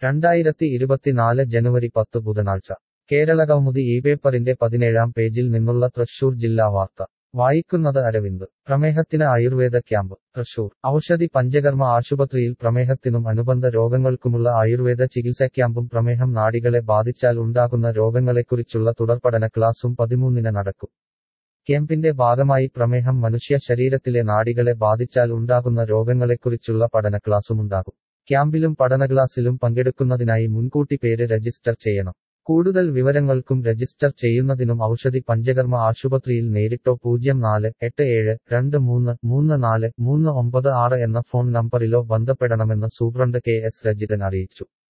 രണ്ടായിരത്തി ഇരുപത്തിനാല് ജനുവരി പത്ത് ബുധനാഴ്ച കേരളകൗമുദി ഈ പേപ്പറിന്റെ പതിനേഴാം പേജിൽ നിന്നുള്ള തൃശൂർ ജില്ലാ വാർത്ത വായിക്കുന്നത് അരവിന്ദ് പ്രമേഹത്തിന് ആയുർവേദ ക്യാമ്പ് തൃശൂർ ഔഷധി പഞ്ചകർമ്മ ആശുപത്രിയിൽ പ്രമേഹത്തിനും അനുബന്ധ രോഗങ്ങൾക്കുമുള്ള ആയുർവേദ ചികിത്സ ക്യാമ്പും പ്രമേഹം നാഡികളെ ബാധിച്ചാൽ ഉണ്ടാകുന്ന രോഗങ്ങളെക്കുറിച്ചുള്ള തുടർപഠന ക്ലാസും പതിമൂന്നിന് നടക്കും ക്യാമ്പിന്റെ ഭാഗമായി പ്രമേഹം മനുഷ്യ ശരീരത്തിലെ നാഡികളെ ബാധിച്ചാൽ ഉണ്ടാകുന്ന രോഗങ്ങളെക്കുറിച്ചുള്ള പഠന ക്ലാസുമുണ്ടാകും ക്യാമ്പിലും പഠനക്ലാസിലും പങ്കെടുക്കുന്നതിനായി മുൻകൂട്ടി പേര് രജിസ്റ്റർ ചെയ്യണം കൂടുതൽ വിവരങ്ങൾക്കും രജിസ്റ്റർ ചെയ്യുന്നതിനും ഔഷധി പഞ്ചകർമ്മ ആശുപത്രിയിൽ നേരിട്ടോ പൂജ്യം നാല് എട്ട് ഏഴ് രണ്ട് മൂന്ന് മൂന്ന് നാല് മൂന്ന് ഒമ്പത് ആറ് എന്ന ഫോൺ നമ്പറിലോ ബന്ധപ്പെടണമെന്ന് സൂപ്രണ്ട് കെ എസ് രജിതൻ അറിയിച്ചു